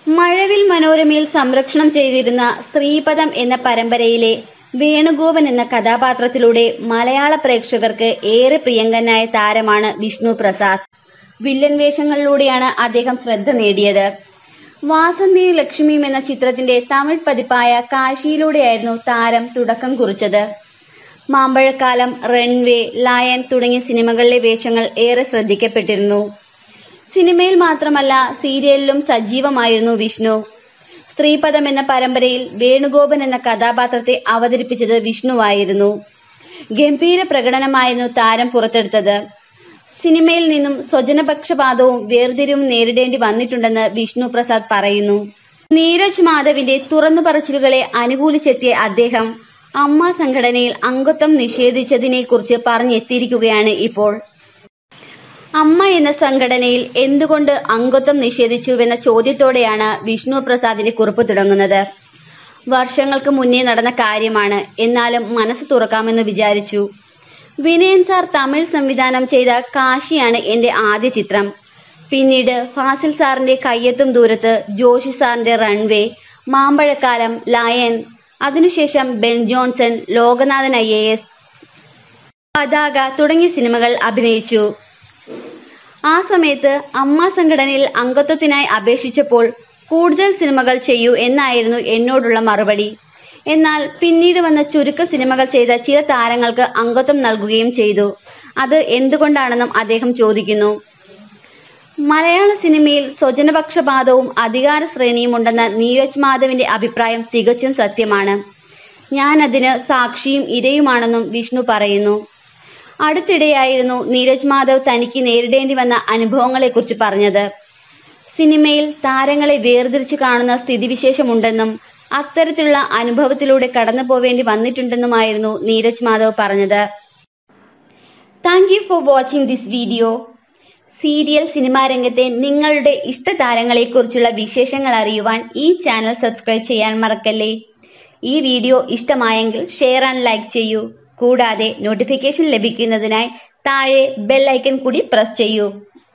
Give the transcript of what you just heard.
മഴവിൽ മനോരമയിൽ സംരക്ഷണം ചെയ്തിരുന്ന സ്ത്രീപദം എന്ന പരമ്പരയിലെ വേണുഗോപൻ എന്ന കഥാപാത്രത്തിലൂടെ മലയാള പ്രേക്ഷകർക്ക് ഏറെ പ്രിയങ്കനായ താരമാണ് വിഷ്ണു പ്രസാദ് വില്ലൻ വേഷങ്ങളിലൂടെയാണ് അദ്ദേഹം ശ്രദ്ധ നേടിയത് വാസന്തിയും ലക്ഷ്മിയും എന്ന ചിത്രത്തിന്റെ തമിഴ് പതിപ്പായ കാശിയിലൂടെയായിരുന്നു താരം തുടക്കം കുറിച്ചത് മാമ്പഴക്കാലം റൺവേ ലയൺ തുടങ്ങിയ സിനിമകളിലെ വേഷങ്ങൾ ഏറെ ശ്രദ്ധിക്കപ്പെട്ടിരുന്നു സിനിമയിൽ മാത്രമല്ല സീരിയലിലും സജീവമായിരുന്നു വിഷ്ണു സ്ത്രീപദം എന്ന പരമ്പരയിൽ വേണുഗോപൻ എന്ന കഥാപാത്രത്തെ അവതരിപ്പിച്ചത് വിഷ്ണുവായിരുന്നു ഗംഭീര പ്രകടനമായിരുന്നു താരം പുറത്തെടുത്തത് സിനിമയിൽ നിന്നും സ്വജനപക്ഷപാതവും വേർതിരിവും നേരിടേണ്ടി വന്നിട്ടുണ്ടെന്ന് വിഷ്ണു പ്രസാദ് പറയുന്നു നീരജ് മാധവിന്റെ തുറന്നു പറച്ചിലുകളെ അനുകൂലിച്ചെത്തിയ അദ്ദേഹം അമ്മ സംഘടനയിൽ അംഗത്വം നിഷേധിച്ചതിനെക്കുറിച്ച് പറഞ്ഞെത്തിയിരിക്കുകയാണ് ഇപ്പോൾ അമ്മ എന്ന സംഘടനയിൽ എന്തുകൊണ്ട് അംഗത്വം നിഷേധിച്ചുവെന്ന ചോദ്യത്തോടെയാണ് വിഷ്ണു പ്രസാദിന്റെ കുറിപ്പ് തുടങ്ങുന്നത് വർഷങ്ങൾക്ക് മുന്നേ നടന്ന കാര്യമാണ് എന്നാലും മനസ്സ് തുറക്കാമെന്ന് വിചാരിച്ചു വിനയൻ സാർ തമിഴ് സംവിധാനം ചെയ്ത കാശിയാണ് എന്റെ ആദ്യ ചിത്രം പിന്നീട് ഫാസിൽ സാറിന്റെ കയ്യെത്തും ദൂരത്ത് ജോഷി സാറിന്റെ റൺവേ മാമ്പഴക്കാലം ലയൻ അതിനുശേഷം Ben Johnson Lokanathan I A S Pathaka തുടങ്ങിയ സിനിമകൾ അഭിനയിച്ചു ആ സമയത്ത് അമ്മ സംഘടനയിൽ അംഗത്വത്തിനായി അപേക്ഷിച്ചപ്പോൾ കൂടുതൽ സിനിമകൾ ചെയ്യൂ എന്നായിരുന്നു എന്നോടുള്ള മറുപടി എന്നാൽ പിന്നീട് വന്ന ചുരുക്ക സിനിമകൾ ചെയ്ത ചില താരങ്ങൾക്ക് അംഗത്വം നൽകുകയും ചെയ്തു അത് എന്തുകൊണ്ടാണെന്നും അദ്ദേഹം ചോദിക്കുന്നു മലയാള സിനിമയിൽ സ്വജനപക്ഷപാതവും അധികാര ശ്രേണിയും ഉണ്ടെന്ന നീരജ് മാധവിന്റെ അഭിപ്രായം തികച്ചും സത്യമാണ് ഞാൻ അതിന് സാക്ഷിയും ഇരയുമാണെന്നും വിഷ്ണു പറയുന്നു അടുത്തിടെയായിരുന്നു നീരജ് മാധവ് തനിക്ക് നേരിടേണ്ടി വന്ന അനുഭവങ്ങളെക്കുറിച്ച് പറഞ്ഞത് സിനിമയിൽ താരങ്ങളെ വേർതിരിച്ചു കാണുന്ന സ്ഥിതിവിശേഷമുണ്ടെന്നും അത്തരത്തിലുള്ള അനുഭവത്തിലൂടെ കടന്നു പോവേണ്ടി വന്നിട്ടുണ്ടെന്നുമായിരുന്നു നീരജ് മാധവ് പറഞ്ഞത് thank you for watching this video serial cinema രംഗത്തെ നിങ്ങളുടെ ഇഷ്ടതാരങ്ങളെക്കുറിച്ചുള്ള വിശേഷങ്ങൾ അറിയുവാൻ ഈ ചാനൽ സബ്സ്ക്രൈബ് ചെയ്യാൻ മറക്കല്ലേ ഈ വീഡിയോ ഇഷ്ടമായെങ്കിൽ ഷെയർ ആൻഡ് ലൈക്ക് ചെയ്യൂ കൂടാതെ നോട്ടിഫിക്കേഷൻ ലഭിക്കുന്നതിനായി താഴെ ബെൽ ഐക്കൺ കൂടി പ്രസ് ചെയ്യൂ